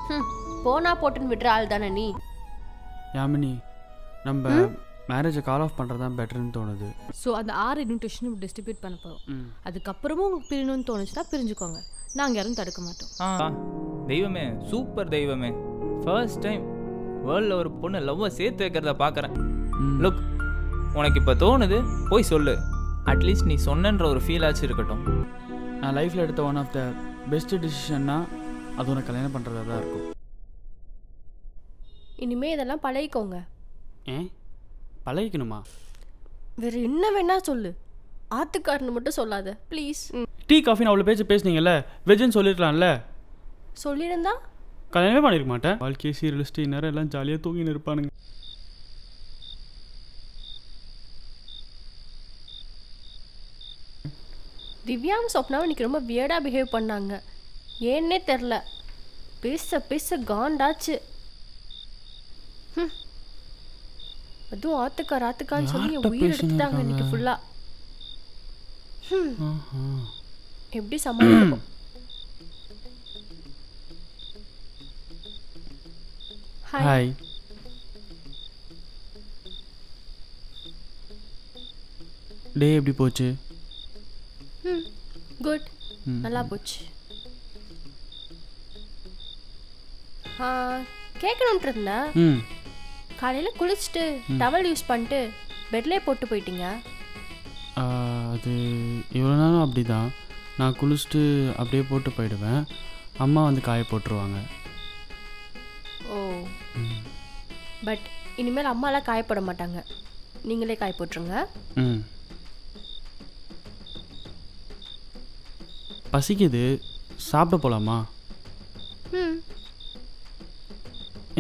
ஹம், போனா போட்டுன்னு விடுற ஆள் தானே நீ யாமினி நம்ம மேரேஜை கால் ஆஃப் பண்ணுறது தான் பெட்டர்னு தோணுது ஸோ அந்த ஆறு இன்விடேஷனும் டிஸ்ட்ரிபியூட் பண்ண போகிறோம் ம் அதுக்கப்புறமும் உங்களுக்கு பிரியணும்னு தோணுச்சுன்னா பிரிஞ்சுக்கோங்க நாங்கள் யாரும் தடுக்க மாட்டோம் ஆ தெய்வமே சூப்பர் தெய்வமே ஃபர்ஸ்ட் டைம் வேர்ல்டில் ஒரு பொண்ணு லவ்வை சேர்த்து வைக்கிறத பார்க்குறேன் ம். லுக் உனக்கு இப்போ தோணுது போய் சொல்லு அட்லீஸ்ட் நீ சொன்னன்ற ஒரு ஃபீல் ஆச்சு இருக்கட்டும் நான் லைஃப்பில் எடுத்த ஒன் ஆஃப் த பெஸ்ட் டிசிஷன்னா அது உனக்கு கல்யாணம் பண்ணுறதா தான் இருக்கும் இனிமே இதெல்லாம் பழகிக்கோங்க ஏன் பழகிக்கணுமா வேற என்ன வேணா சொல்லு ஆத்துக்காரன்னு மட்டும் சொல்லாத ப்ளீஸ் டீ காஃபின்னு அவ்வளோ பேச்சு பேசுனீங்கல்ல வெஜ்ஜுன்னு சொல்லிருக்கலாம்ல சொல்லியிருந்தா கல்யாணமே பண்ணிருக்க மாட்டேன் வாழ்க்கையை சீரியலிஸ்ட்டு இந்நேரம் எல்லாம் ஜாலியாக தூங்கின்னு இருப்பானுங்க திவ்யாவும் சொப்னாவும் இன்னைக்கு ரொம்ப வியர்டாக பிஹேவ் பண்ணாங்க ஏன்னே தெரில பேச பேச காண்டாச்சு ஹம். அதுவும் ஆத்துக்கார் ஆத்துக்கான்னு சொல்லி என் யார்கிட்ட உயிர் பேசின்னு எடுத்துட்டாங்க இன்னைக்கு இருக்காங்க? ஃபுல்லா ஆஹா. எப்படி சமாளிப்போம் ஹாய் ஹாய் டே எப்படி போச்சு ம் குட் ம். நல்லா போச்சு ஆ கேட்கணுன்ட்டு இருந்தேன் ம் காலையில் குளிச்சுட்டு டவல் யூஸ் பண்ணிட்டு பெட்லேயே போட்டு போயிட்டீங்க ஆ, அது இவ்வளோ நேரம் அப்படி தான் நான் குளிச்சுட்டு அப்படியே போட்டு போயிடுவேன் அம்மா வந்து காய போட்டுருவாங்க ஓ பட் இனிமேல் அம்மாலாம் காய போட மாட்டாங்க நீங்களே காய போட்டுருங்க ம் பசிக்குது சாப்பிட போகலாமா ம் ஏ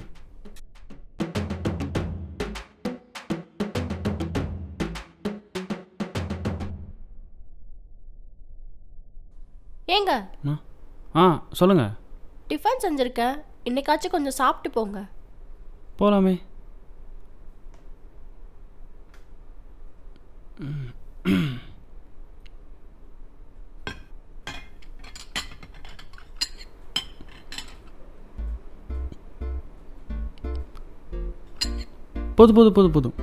ஏங்க ஆ ஆ சொல்லுங்கள் டிஃபன் செஞ்சுருக்கேன் இன்னைக்காச்சும் கொஞ்சம் சாப்பிட்டு போங்க போகலாமே போதும் போதும் போதும் போதும்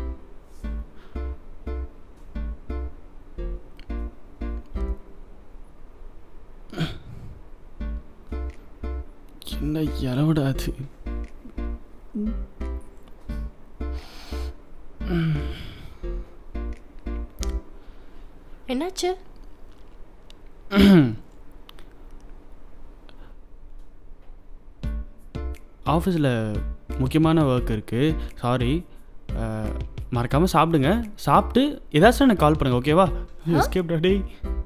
என்ன இலவிடா அது என்னாச்சு ஆஃபீஸில் முக்கியமான ஒர்க் இருக்குது சாரி மறக்காமல் சாப்பிடுங்க சாப்பிட்டு ஏதாச்சும் எனக்கு கால் பண்ணுங்கள் ஓகேவா எஸ்கேப் டாடி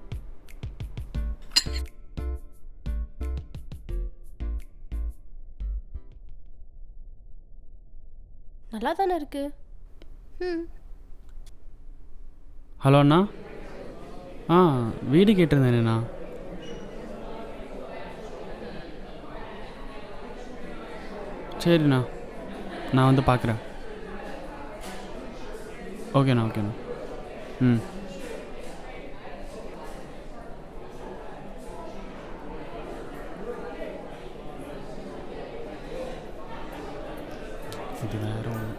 நல்லா தானே இருக்கு ம் ஹலோ அண்ணா ஆ வீடு கேட்டிருந்தேனேண்ணா சரிண்ணா நான் வந்து பார்க்குறேன் ஓகேண்ணா ஓகேண்ணா ம் இது வேற ஒன்று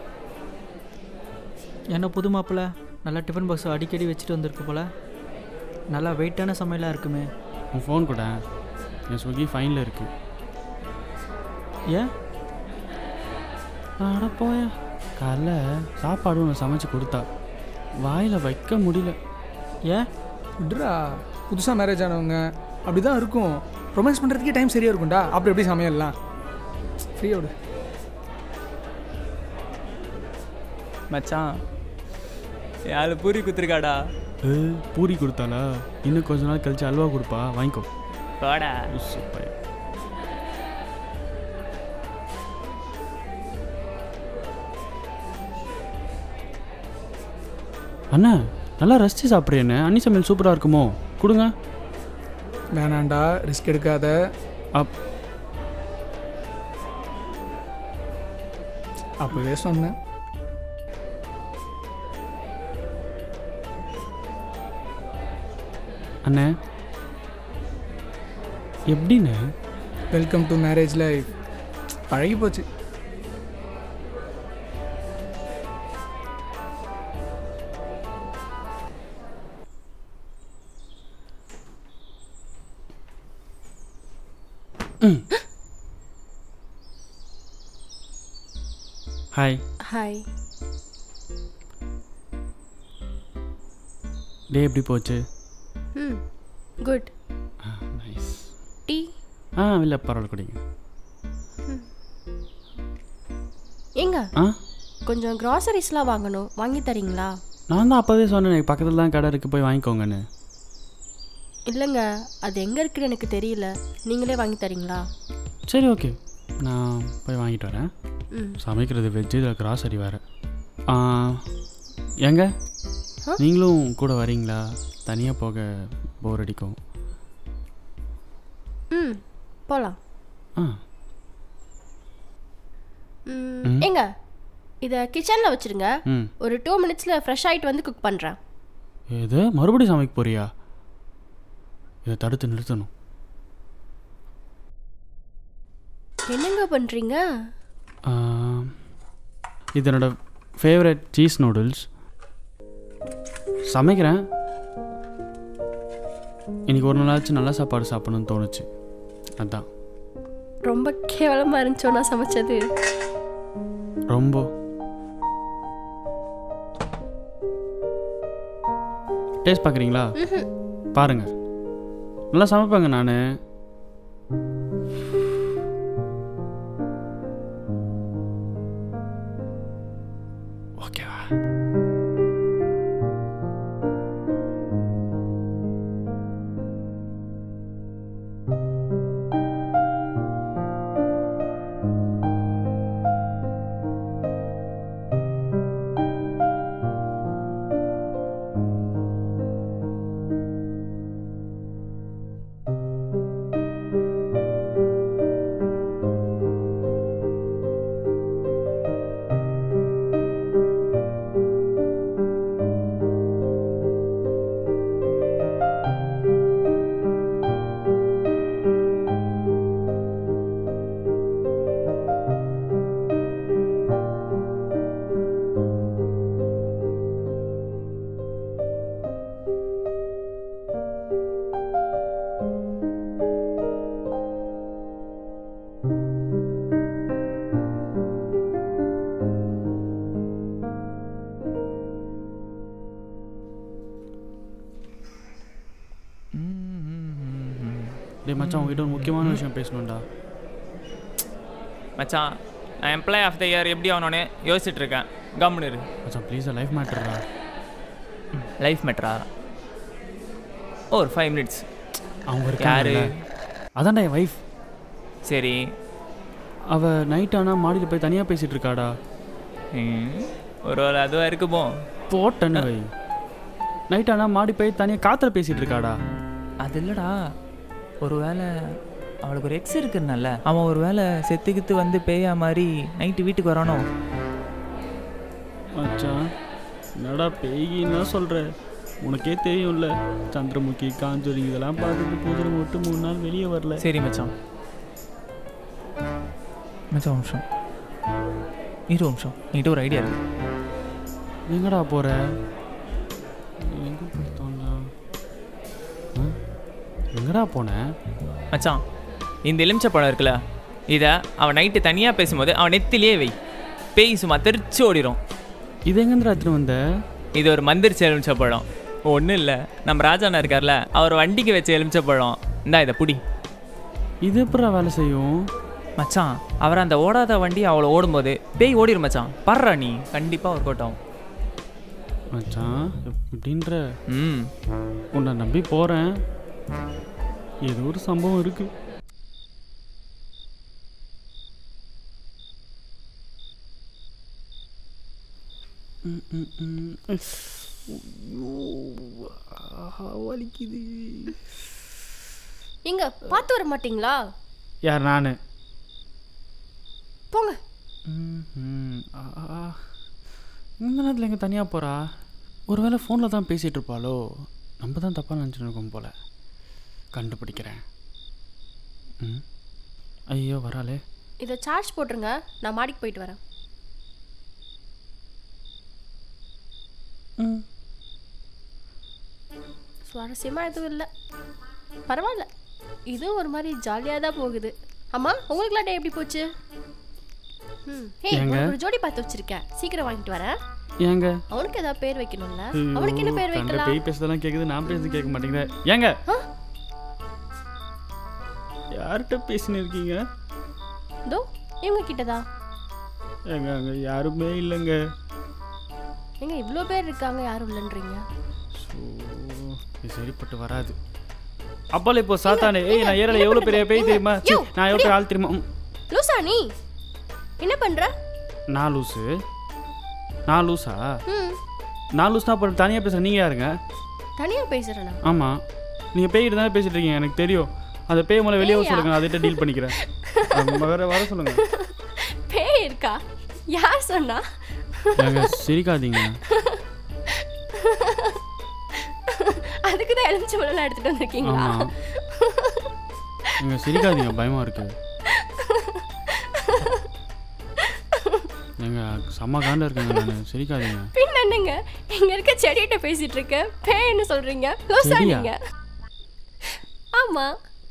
என்ன புது மாப்பிள்ள நல்லா டிஃபன் பாக்ஸ் அடிக்கடி வச்சுட்டு வந்திருக்கு போல நல்லா வெயிட்டான சமையலாக இருக்குமே உன் ஃபோன் கூட என் ஸ்விக்கி ஃபைனில் இருக்கு ஏன் அட போய காலைல சாப்பாடு ஒன்று சமைச்சு கொடுத்தா வாயில் வைக்க முடியல ஏன் விட்றா புதுசாக மேரேஜ் ஆனவங்க அப்படி தான் இருக்கும் ரொமான்ஸ் பண்ணுறதுக்கே டைம் சரியாக இருக்கும்டா அப்படி எப்படி சமையல்லாம் ஃப்ரீயாக விடு மச்சான் யாரு பூரி குத்துருக்காடா ஏ, பூரி கொடுத்தாளா இன்னும் கொஞ்ச நாள் கழிச்சு அல்வா கொடுப்பா வாங்கிக்கோ வாடா சூப்பர் அண்ணா நல்லா ரசிச்சு சாப்பிட்றேன்னு அன்னி சமையல் சூப்பராக இருக்குமோ கொடுங்க வேணாண்டா ரிஸ்க் எடுக்காத அப் அப்போவே சொன்னேன் அண்ணே எப்படிண்ணே வெல்கம் டு மேரேஜ் லைஃப் பழகி போச்சு ஹாய் ஹாய் டே எப்படி போச்சு ம் குட் நைஸ் டீ ஆ இல்லை பரவாயில்ல குடிங்க ஏங்க ஆ கொஞ்சம் க்ராசரிஸ்லாம் வாங்கணும் வாங்கி தரீங்களா நான் தான் அப்போவே சொன்னேன் பக்கத்தில் தான் கடை இருக்குது போய் வாங்கிக்கோங்கன்னு இல்லைங்க அது எங்கே இருக்குன்னு எனக்கு தெரியல நீங்களே வாங்கி தரீங்களா சரி ஓகே நான் போய் வாங்கிட்டு வரேன் ம் சமைக்கிறது வெஜ்ஜு இதில் கிராசரி வேறு ஏங்க ஆ? நீங்களும் கூட வரீங்களா தனியாக போக போர் அடிக்கும் ம் போகலாம் ஆ ம், ம். ஏங்க இதை கிச்சனில் வச்சுருங்க ம் ஒரு டூ மினிட்ஸில் ஃப்ரெஷ் ஆகிட்டு வந்து குக் பண்ணுறேன் எது மறுபடியும் சமைக்க போறியா இதை தடுத்து நிறுத்தணும் என்னங்க பண்ணுறீங்க ஆ, இது என்னோட ஃபேவரட் சீஸ் நூடுல்ஸ் சமைக்கிறேன் இன்னைக்கு ஒரு நாளாச்சும் நல்ல சாப்பாடு சாப்பிடணும்னு தோணுச்சு அதான் ரொம்ப கேவலமாக இருந்துச்சோ நான் சமைச்சது ரொம்ப டேஸ்ட் பார்க்குறீங்களா பாருங்க நல்லா சமைப்பேங்க நான் ஓகேவா டேய் மச்சான் உங்ககிட்ட ஒரு முக்கியமான விஷயம் பேசணும்டா மச்சான் நான் எம்ப்ளாய் ஆஃப் த இயர் எப்படி ஆகணும்னு யோசிச்சுட்டு இருக்கேன் கம்முன்னு இரு மச்சான் ப்ளீஸ் லைஃப் மேட்டர்டா லைஃப் மேட்ரா ஒரு ஃபைவ் மினிட்ஸ் அவங்க யாரு இருக்காரு அதான்டா என் ஒய்ஃப் சரி அவ நைட் ஆனால் மாடியில் போய் தனியாக பேசிகிட்டு இருக்காடா ம், ஒரு வேளை அதுவாக இருக்குமோ போட்டேன்னு வை நைட் ஆனால் மாடி போய் தனியாக காற்றுல பேசிகிட்டு இருக்காடா அது இல்லைடா ஒரு வேளை அவளுக்கு ஒரு எக்ஸ் இருக்குன்னல்ல அவன் ஒரு வேளை செத்துக்கித்து வந்து பேயா மாதிரி நைட்டு வீட்டுக்கு வரானோ மச்சான் என்னடா பேயின்னா சொல்கிற உனக்கே தெரியும்ல சந்திரமுகி காஞ்சோரி இதெல்லாம் பார்த்துட்டு பூஜை மட்டும் மூணு நாள் வெளியே வரல சரி மச்சான் மச்சான் ஒரு நிமிஷம் இரு ஒரு நிமிஷம் என்கிட்ட ஒரு ஐடியா இருக்கு எங்கடா போற எங்க போயிட்டோம்னா ஆ? எங்கடா போன மச்சான் இந்த எலுமிச்சை பழம் இருக்குல்ல இதை அவன் நைட்டு தனியாக பேசும்போது அவன் நெத்திலேயே வை பேய் சும்மா தெரிச்சு ஓடிடும் இது எங்கேருந்து எடுத்துட்டு வந்த இது ஒரு மந்திரிச்ச எலுமிச்சை பழம் ஒன்றும் இல்லை நம்ம ராஜாண்ணா இருக்கார்ல அவர் வண்டிக்கு வச்ச எலுமிச்சை பழம் இந்தா இதை புடி இது எப்படா வேலை செய்யும் மச்சான் அவர் அந்த ஓடாத வண்டி அவளை ஓடும்போது பேய் ஓடிடும் மச்சான் பர்றா நீ கண்டிப்பாக ஒர்க் அவுட் ஆகும் மச்சான் இப்படின்ற ம் உன்னை நம்பி போகிறேன் ஏதோ ஒரு சம்பவம் இருக்கு ம், ம், ம். ஐயோ, ஆஹா, வலிக்குது எங்க பார்த்து வர மாட்டீங்களா யார் நான் போங்க இந்த நேரத்தில் எங்கே தனியாக போகிறா ஒருவேளை ஃபோனில் தான் பேசிகிட்டு இருப்பாளோ நம்ம தான் தப்பாக நினச்சிட்டு இருக்கோம் போல் கண்டுபிடிக்கிறேன் ம் ஐயோ வராளே இதை சார்ஜ் போட்டுருங்க நான் மாடிக்கு போயிட்டு வரேன் சுவாரஸ்யமாக எதுவும் இல்லை பரவாயில்ல இதுவும் ஒரு மாதிரி ஜாலியாக தான் போகுது அம்மா உங்களுக்குலாம் டே எப்படி போச்சு ம் ஹே ஏங்க? உனக்கு ஒரு ஜோடி பார்த்து வச்சிருக்கேன் சீக்கிரம் வாங்கிட்டு வரேன் ஏங்க அவனுக்கு ஏதாவது பேர் வைக்கணும்ல அவனுக்கு என்ன பேர் கண்ட வைக்கலாம் பேய் பேசுறதெல்லாம் கேக்குது நான் பேசுறது கேட்க மாட்டேங்குது ஏங்க ஆ? யார்கிட்ட பேசின்னு இருக்கீங்க இதோ இவங்க கிட்டதா ஏங்க அங்க யாருமே இல்லைங்க எங்க இவ்வளோ பேர் இருக்காங்க யாரும் இல்லைன்றீங்க ஸோ இது சரிப்பட்டு வராது அப்போல இப்போ சாத்தானே ஏய் நான் ஏறல எவ்வளோ பெரிய பேய் தெரியுமா சீ, யோ, நான் எவ்வளோ பெரிய ஆள் தெரியுமா ம், லூசா நீ என்ன பண்ற நான் லூஸு நான் லூஸா ம் நான் லூஸ்னா அப்புறம் தனியாக பேசுகிறேன் நீங்கள் யாருங்க தனியா பேசுறேனா ஆமாம் நீங்கள் பேய்கிட்ட தானே பேசிட்டு இருக்கீங்க எனக்கு தெரியும் அந்த பேய் மூலம் வெளியே வர பேயா? சொல்லுங்க அதை டீல் பண்ணிக்கிறேன் ஆமா, வர வர சொல்லுங்க பேய் இருக்கா யார் சொன்னா ஏங்க சிரிக்காதீங்க அதுக்கு தான் எலுமிச்சை பழம்லாம் எடுத்துட்டு வந்திருக்கீங்களா ஆமாம் நீங்க சிரிக்காதீங்க பயமாக இருக்கு ஏங்க செம்ம காண்டா இருக்கேங்க நான் சிரிக்காதீங்க பின்ன என்னங்க இங்க இருக்க செடிகிட்ட பேசிட்டு இருக்க பேய்னு சொல்றீங்க லூசா செடியா? நீங்க ஆமா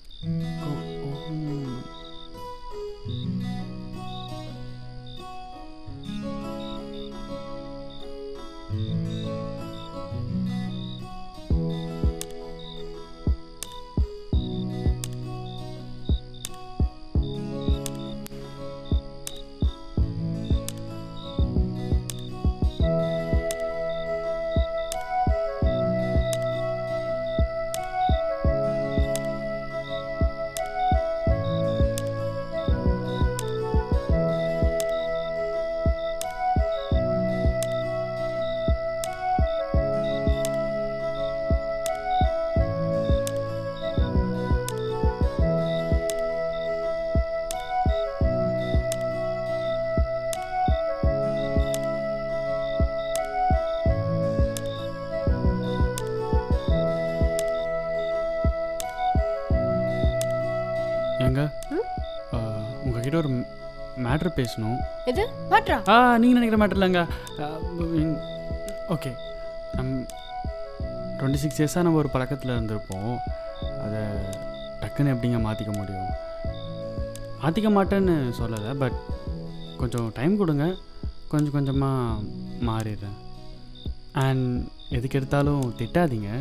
ஏங்க ம்? ஆ, உங்ககிட்ட ஒரு மேட்ரு பேசணும் இது மாட்ரா ஆ நீங்கள் நினைக்கிற மேட்ரு இல்லைங்க ஓகே நம் டுவெண்ட்டி சிக்ஸ் இயர்ஸாக நம்ம ஒரு பழக்கத்தில் இருந்திருப்போம் அதை டக்குன்னு எப்படிங்க மாற்றிக்க முடியும் மாற்றிக்க மாட்டேன்னு சொல்லலை பட் கொஞ்சம் டைம் கொடுங்க கொஞ்சம் கொஞ்சமாக மாறிடுறேன் அண்ட் எதுக்கு எடுத்தாலும் திட்டாதீங்க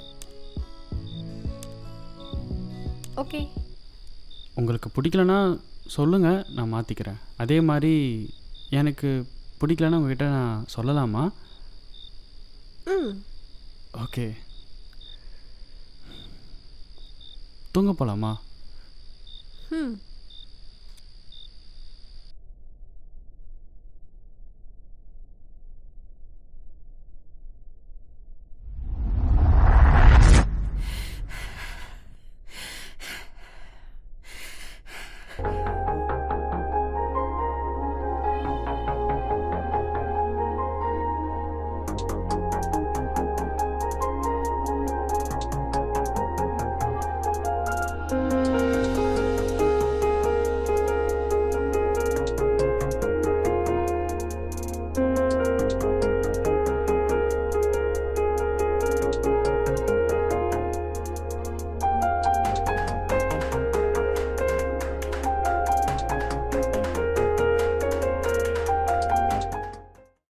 ஓகே உங்களுக்கு பிடிக்கலனா சொல்லுங்கள் நான் மாற்றிக்கிறேன் அதே மாதிரி எனக்கு பிடிக்கலன்னா உங்ககிட்ட நான் சொல்லலாமா ம் ஓகே தூங்க போகலாமா ம்